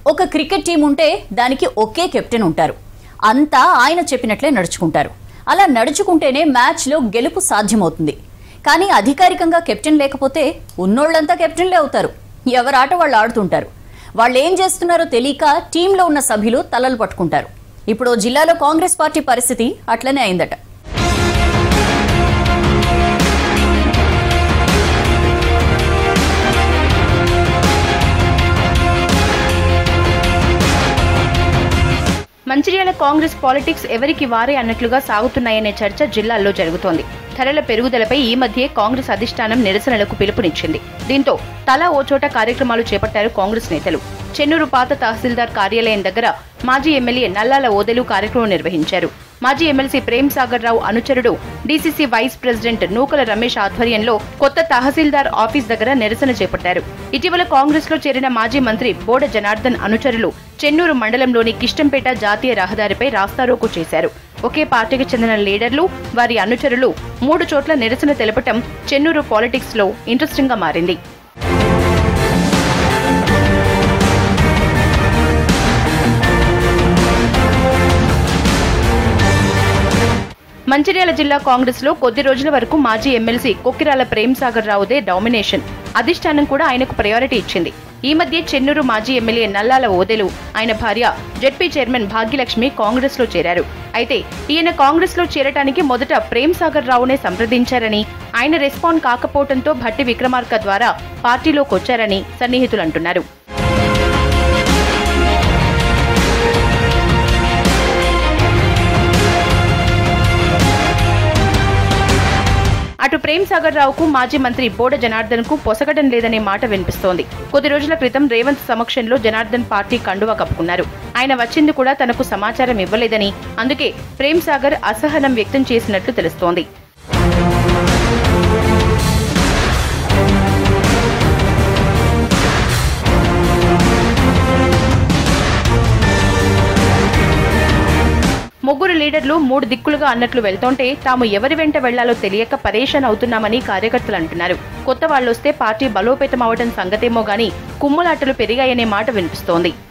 ఒక cricket team ఉంటే దానికి ఒకే కెప్టెన్ ఉంటారు అంతా ఆయన చెప్పినట్లే నడుచుకుంటారు అలా నడుచుకుంటేనే మ్యాచ్లో గెలుపు సాధ్యమవుతుంది కానీ అధికారికంగా కెప్టెన్ లేకపోతే ఉన్నోళ్ళంతా కెప్టెన్లే అవుతారు ఎవరి ఆట వాళ్ళు ఆడుతుంటారు వాళ్ళు ఏం చేస్తున్నారో తెలియక టీంలో ఉన్న సభ్యులు తలలు పట్టుకుంటారు ఇప్పుడు ఓ జిల్లాలో కాంగ్రెస్ పార్టీ పరిస్థితి అట్లనే అయిందట మంచిర్యాల కాంగ్రెస్ పాలిటిక్స్ ఎవరికి వారే అన్నట్లుగా సాగుతున్నాయనే చర్చ జిల్లాల్లో జరుగుతోంది ధరల పెరుగుదలపై ఈ మధ్యే కాంగ్రెస్ అధిష్టానం నిరసనలకు పిలుపునిచ్చింది దీంతో తలా ఓ చోట కార్యక్రమాలు చేపట్టారు కాంగ్రెస్ నేతలు చెన్నూరు పాత తహసీల్దార్ కార్యాలయం దగ్గర మాజీ ఎమ్మెల్యే నల్లాల ఓదెలు కార్యక్రమం నిర్వహించారు మాజీ ఎమ్మెల్సీ ప్రేమ్ సాగర్ రావు అనుచరుడు DCC vice president Nookala Ramesh ఆధ్వర్యంలో కొత్త తహసీల్దార్ ఆఫీస్ దగ్గర నిరసన చేపట్టారు ఇటీవల కాంగ్రెస్ లో చేరిన మాజీ మంత్రి బోడ జనార్దన్ అనుచరులు చెన్నూరు మండలంలోని కిష్టంపేట జాతీయ రహదారిపై రాస్తారోకో చేశారు ఒకే పార్టీకి చెందిన లీడర్లు వారి అనుచరులు మూడు చోట్ల నిరసన తెలపటం చెన్నూరు పాలిటిక్స్ లో ఇంట్రెస్టింగ్ గా మారింది మంచిర్యాల జిల్లా కాంగ్రెస్ లో కొద్ది రోజుల వరకు మాజీ ఎమ్మెల్సీ కొక్కిరాల ప్రేమ్ సాగర్ రావుదే డామినేషన్ అధిష్టానం కూడా ఆయనకు ప్రయారిటీ ఇచ్చింది ఈ మధ్య చెన్నూరు మాజీ ఎమ్మెల్యే నల్లాల ఓదెలు ఆయన భార్య జెడ్పీ చైర్మన్ భాగ్యలక్ష్మి కాంగ్రెస్ లో చేరారు అయితే ఈయన కాంగ్రెస్ లో చేరటానికి మొదట ప్రేమ్ సాగర్ రావునే సంప్రదించారని ఆయన రెస్పాండ్ కాకపోవడంతో భట్టి విక్రమార్క ద్వారా పార్టీలోకి వచ్చారని సన్నిహితులు అంటున్నారు అటు ప్రేమ్ సాగర్ రావుకు మాజీ మంత్రి బోడ జనార్దన్ కు పొసగడం లేదనే మాట వినిపిస్తోంది కొద్ది రోజుల క్రితం రేవంత్ సమక్షంలో జనార్దన్ పార్టీ కండువా కప్పుకున్నారు ఆయన వచ్చింది కూడా తనకు సమాచారం ఇవ్వలేదని అందుకే ప్రేమ్ సాగర్ అసహనం వ్యక్తం చేసినట్లు తెలుస్తోంది ముగ్గురు లీడర్లు మూడు దిక్కులుగా అన్నట్లు వెళ్తుంటే తాము ఎవరి వెంట వెళ్లాలో తెలియక పరేషాన్ అవుతున్నామని కార్యకర్తలు అంటున్నారు కొత్త వాళ్ళొస్తే పార్టీ బలోపేతం అవడం సంగతేమో గాని కుమ్ములాటలు పెరిగాయనే మాట వినిపిస్తోంది